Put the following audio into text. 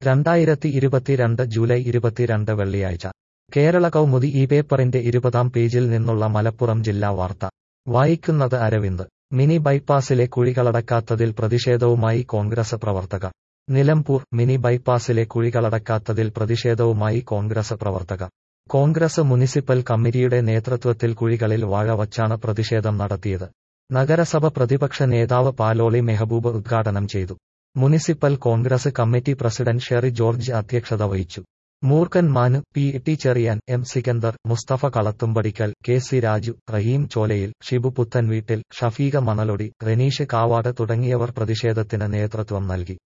രണ്ടായിരത്തി ഇരുപത്തിരണ്ട് ജൂലൈ ഇരുപത്തിരണ്ട് വെള്ളിയാഴ്ച കേരള കൗമുദി ഈ പേപ്പറിന്റെ ഇരുപതാം പേജിൽ നിന്നുള്ള മലപ്പുറം ജില്ലാ വാർത്ത വായിക്കുന്നത് അരവിന്ദ് മിനി ബൈപ്പാസിലെ കുഴികളടക്കാത്തതിൽ പ്രതിഷേധവുമായി കോൺഗ്രസ് പ്രവർത്തകർ നിലമ്പൂർ മിനി ബൈപ്പാസിലെ കുഴികളടക്കാത്തതിൽ പ്രതിഷേധവുമായി കോൺഗ്രസ് പ്രവർത്തകർ കോൺഗ്രസ് മുനിസിപ്പൽ കമ്മിറ്റിയുടെ നേതൃത്വത്തിൽ കുഴികളിൽ വാഴ വച്ചാണ് പ്രതിഷേധം നടത്തിയത് നഗരസഭ പ്രതിപക്ഷ നേതാവ് പാലോളി മെഹബൂബ് ഉദ്ഘാടനം ചെയ്തു municipal Congress committee president Sherry George അധ്യക്ഷത വഹിച്ചു Moorkkan Manu P T Cherian M Sikandar Mustafa Kalathumpadikkal K C Raju Rahim Cholayil Shibu Puthenveettil Shafeeqa Manalodi Renish Kavad തുടങ്ങിയവർ പ്രതിഷേധത്തിന് നേതൃത്വം നൽകി